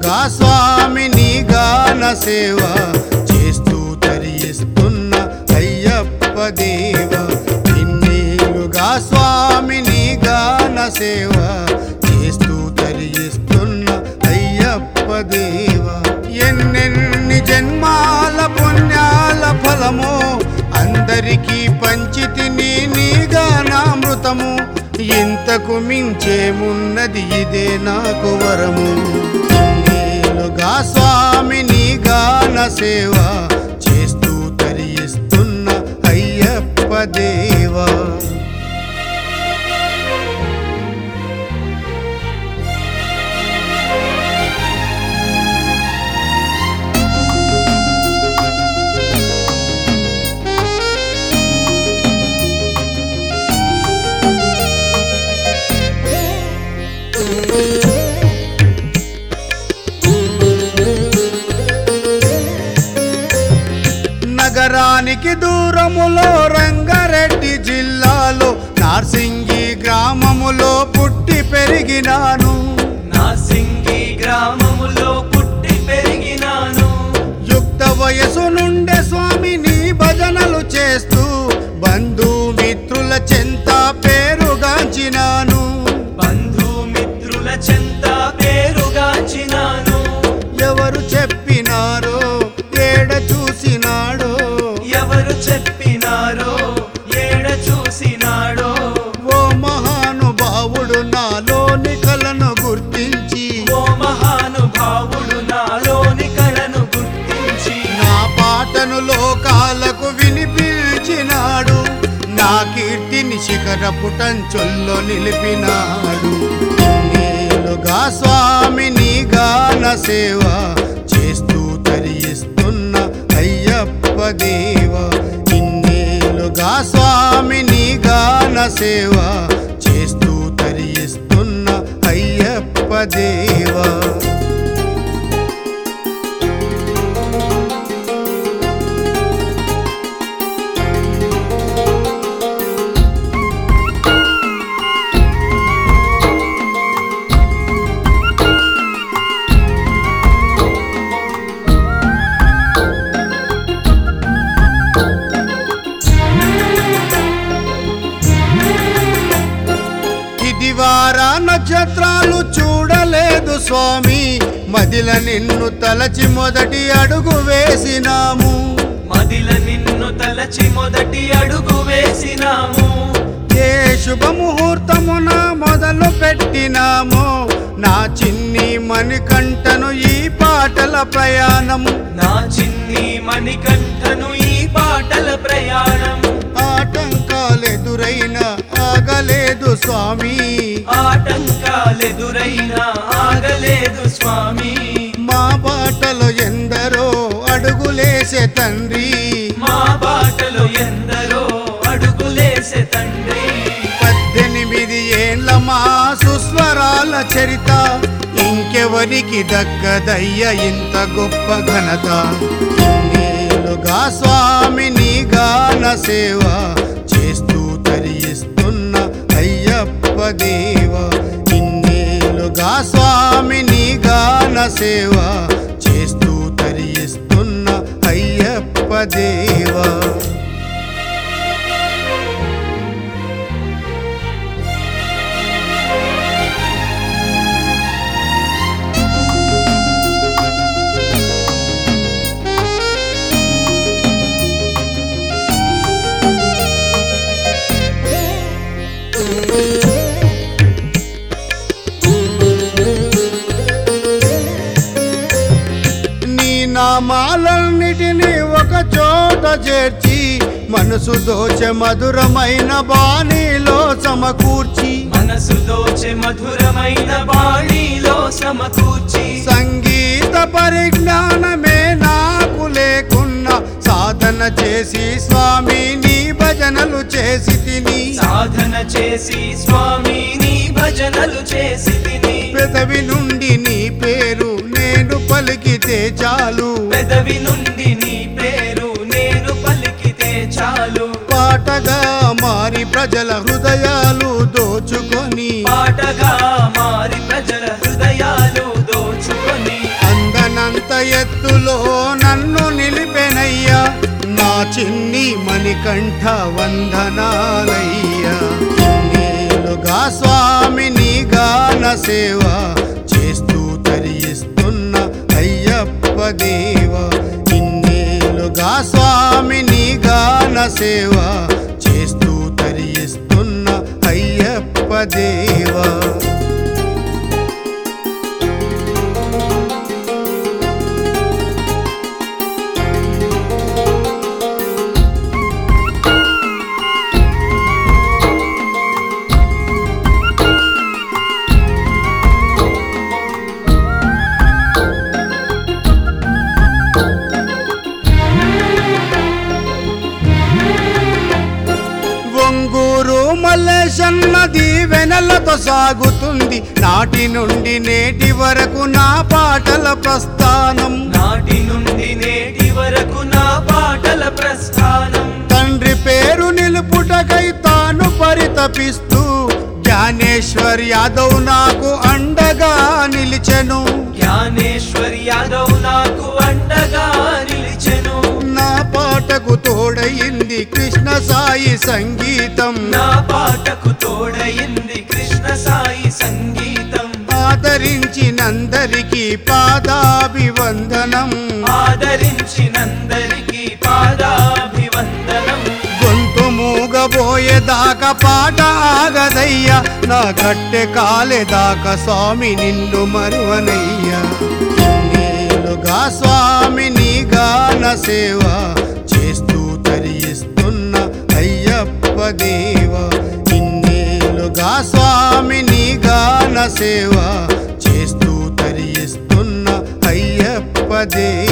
ఇన్నేలుగా స్వామిని గాన సేవ చేస్తూ తరియిస్తున్న అయ్యప్ప దేవ ఇన్నేలుగా స్వామిని గాన సేవ చేస్తూ తరియిస్తున్న అయ్యప్ప దేవ ఎన్నెన్ని జన్మాల పుణ్యాల ఫలము అందరికీ పంచితిని నీ గానామృతము ఇంతకు మించేమున్నది ఇదే నాకు వరము నేనుగా స్వామిని గాన సేవ చేస్తూ తరియిస్తున్న అయ్యప్ప దేవా నగరానికి దూరములో రంగారెడ్డి జిల్లాలో నార్సింగి గ్రామములో పుట్టి పెరిగినాను నా సింగి గ్రామములో పుట్టి పెరిగినాను యుక్త వయసు నుండే స్వామిని భజనలు చేస్తూ బంధుమిత్రుల చెంత పేరుగాంచినాను బంధుమిత్రుల చెంత పేరుగాంచినాను ఎవరు చెప్పినారో ఏడ చూసినాడో ఎవరు చెప్పినారో ఏడ చూసినాడో ఓ మహానుభావుడు నాలోని కలను గుర్తించి ఓ మహానుభావుడు నాలోని కళను గుర్తించి నా పాటను లోకాలకు వినిపించినాడు నా కీర్తిని శిఖరపు టంచొల్లో నిలిపినాడు నేనుగా స్వామిని గాన సేవ చేస్తూ తరియిస్తున్న అయ్యప్ప దేవ ఇన్నేలుగా స్వామిని గాన సేవ చేస్తూ తరియిస్తున్న అయ్యప్ప దేవా ఇది వారా నక్షత్రాలు చూడలేదు స్వామి మదిల నిన్ను తలచి మొదటి అడుగు వేసినాము మదిల నిన్ను తలచి మొదటి అడుగు వేసినాము ఏ శుభముహూర్తమున మొదలు పెట్టినాము నా చిన్ని మణికంఠను ఈ పాటల ప్రయాణం నా చిన్ని మణికంఠను ఈ పాటల ప్రయాణం ఆటంకాలెదురైన ఆగలేదు స్వామి ఆటంకాలెదురైనా ఆగలేదు స్వామి మా బాటలో ఎందరో అడుగులేసే తండ్రి మా బాటలో ఎందరో అడుగులేసే తండ్రి పద్దెనిమిది ఏండ్ల మా సుస్వరాల చరిత ఇంకెవరికి దక్కదయ్య ఇంత గొప్ప ఘనత ఇన్నేలుగా స్వామిని గాన సేవ చేస్తూ తరియిస్తున్న అయ్యప్ప దేవ ఇన్నేలుగా స్వామిని గాన సేవ చేస్తూ తరియిస్తున్న అయ్యప్ప దేవా నీ నామాలన్నిటినీ ఒక చోట చేర్చి మనసు దోచె మధురమైన బాణీలో సమకూర్చి మనసు దోచె మధురమైన బాణీలో సమకూర్చి సంగీత పరిజ్ఞానమే నాకు లేకున్నా సాధన చేసి స్వామి నీ భజనలు చేసి తిని సాధన చేసి స్వామి నీ భజనలు చేసి తిని పెదవి నుండి నీ పేరు నేను పలికితే చాలు పెదవి నుండి నీ పేరు నేను పలికితే చాలు పాటగా మారి ప్రజల హృదయాలు దోచుకొని పాటగా మారి ప్రజల హృదయాలు దోచుకొని చిన్ని మణికంఠ వందనాలయ్యా ఇన్నేళ్ళుగా స్వామి నీ గాన సేవ చేస్తూ తరియిస్తున్న అయ్యప్ప దేవ ఇన్నేళ్ళుగా స్వామి నీ గాన సేవ చేస్తూ తరియిస్తున్న అయ్యప్ప దేవా ఒంగూరు మల్లేశన్న దీవెనలతో సాగుతుంది నాటి నుండి నేటి వరకు నా పాటల ప్రస్థానం నాటి నుండి నేటి వరకు నా పాటల ప్రస్థానం తండ్రి పేరు నిలుపుటకై తాను పరితపిస్తూ జ్ఞానేశ్వర్ యాదవ్ నాకు అండగా నిలిచెను జ్ఞానేశ్వర్ యాదవ్ నాకు అండగా నిలిచెను నా పాటకు తోడయింది కృష్ణ సాయి సంగీతం నా పాటకు తోడయింది కృష్ణ సాయి సంగీతం ఆదరించినందరికీ పాదాభివందనం ఆదరించినందరికీ పాదాభివందనం గొంతు మూగబోయేదాకా పాట ఆగదయ్యా నా కట్టె కాలేదాకా స్వామి నిన్ను మరువనయ్యా ఇన్నేళ్ళుగా స్వామి నీ గాన సేవ చేస్తూ తరియిస్తున్న అయ్యప్ప దేవ ఇన్నేళ్ళుగా స్వామి నీ గాన సేవ చేస్తూ తరియిస్తున్న అయ్యప్ప దేవ